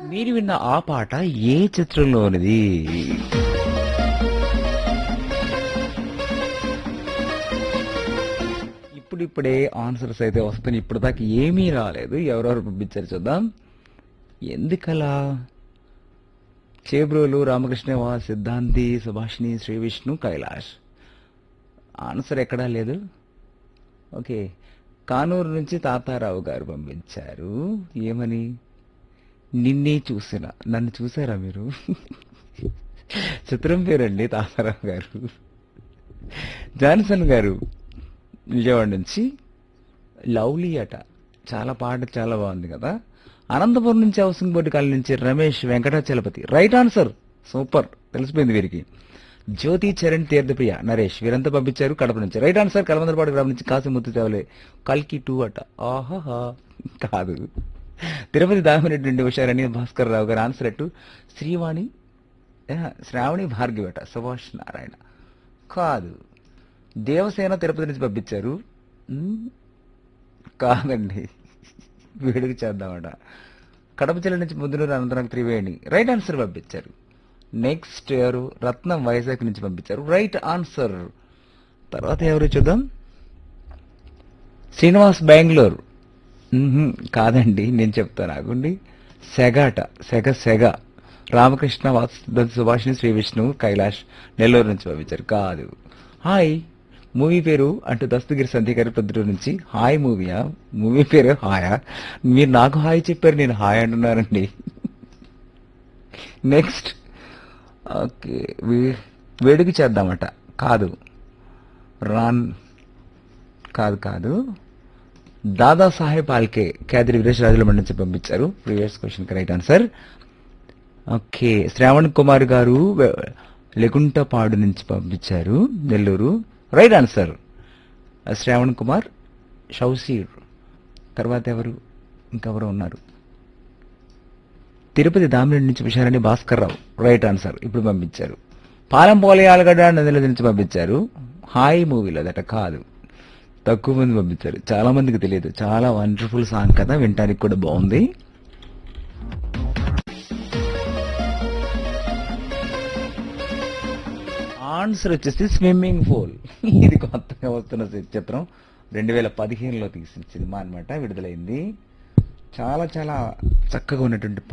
మీరు విన్న ఆ పాట ఏ చిత్రంలోనిది ఇప్పుడిప్పుడే ఆన్సర్స్ అయితే వస్తున్నాయి ఇప్పుడు దాకా ఏమీ రాలేదు ఎవరెవరు పంపించారు చూద్దాం ఎందుకలా చేబ్రోలు రామకృష్ణవా సిద్ధాంతి సుభాషిణి శ్రీ విష్ణు కైలాష్ ఆన్సర్ ఎక్కడా లేదు ఓకే కానూరు నుంచి తాతారావు గారు పంపించారు ఏమని నిన్నే చూసిన నన్ను చూసారా మీరు చిత్రం పేరండి తాతారావు గారు జాన్సన్ గారు విజయవాడ నుంచి లవ్లీ అట చాలా పాట చాలా బాగుంది కదా అనంతపురం నుంచి హౌసింగ్ బోర్డు కాలనీ నుంచి Ramesh Venkatachalapathi right answer super తెలిసిపోయింది వీరికి జ్యోతి చరణ్ తీర్థప్రియ నరేష్ వీరంతా పంపించారు కడప నుంచి రైట్ ఆన్సర్ కలమందరపాడు గ్రామం నుంచి కాసిముత్తు తేవలే కల్కి టూ అట ఆహాహా కాదు తిరుపతి దామిరెడ్డి నుండి ఉషారని భాస్కర్ రావు గారు ఆన్సర్ అట్టు శ్రీవాణి ఆ, శ్రావణి భార్గవి అట సుభాష్ నారాయణ కాదు దేవసేన తిరుపతి నుంచి పంపించారు మ్, కాదండి వేడుక చేద్దామట కడప జిల్లా నుంచి ముద్దునూరు అనంతరం త్రివేణి రైట్ ఆన్సర్ పంపించారు నెక్స్ట్ ఎవరు రత్నం వైజాగ్ నుంచి పంపించారు రైట్ ఆన్సర్ తర్వాత ఎవరు చూద్దాం శ్రీనివాస్ బెంగళూరు మ్మ్హ్మ్, కాదండి నేను చెప్తాను ఆగుండి సెగాట సెగ సెగ రామకృష్ణ వాసు సుభాషిణి శ్రీ విష్ణు కైలాష్ నెల్లూరు నుంచి పంపించారు కాదు హాయ్ మూవీ పేరు అంటూ దస్తగిరి సంధ్య గారి ప్రొద్దుటూరు నుంచి హాయ్ మూవీయా మూవీ పేరు హాయా మీరు నాకు హాయ్ చెప్పారు నేను హాయ్ అంటున్నారండి నెక్స్ట్ ఓకే వే- వేడుక చేద్దామట కాదు రాన్ కాదు కాదు దాదా సాహెబ్ ఆల్కే కేదరి వీరేష్ రాజుల మండి నుంచి పంపించారు previous question right answer okay Shravan Kumar garu వె- లెగుంటపాడు నుంచి పంపించారు నెల్లూరు రైట్ ఆన్సర్ శ్రావణ్ కుమార్ షౌసీర్ తర్వాత ఎవరు ఇంకెవరు ఉన్నారు తిరుపతి దామిరెడ్డి నుంచి విషయాలని భాస్కర్ రావు రైట్ ఆన్సర్ ఇప్పుడు పంపించారు పాలెం పోలే ఆలగడ్డ నదిల నుంచి పంపించారు హాయ్ మూవీలో దట కాదు తక్కువ మంది పంపించారు చాలా మందికి తెలియదు చాలా వండర్ఫుల్ సాంగ్ కదా వినటానికి కూడా బాగుంది ఆన్సర్ వచ్చేసి స్విమ్మింగ్ పూల్ ఇది కొత్తగా వస్తున్న చిత్రం రెండు వేల పదిహేనులో తీసిన సినిమా అన్నమాట విడుదలైంది చాలా చాలా చక్కగా ఉన్నటువంటి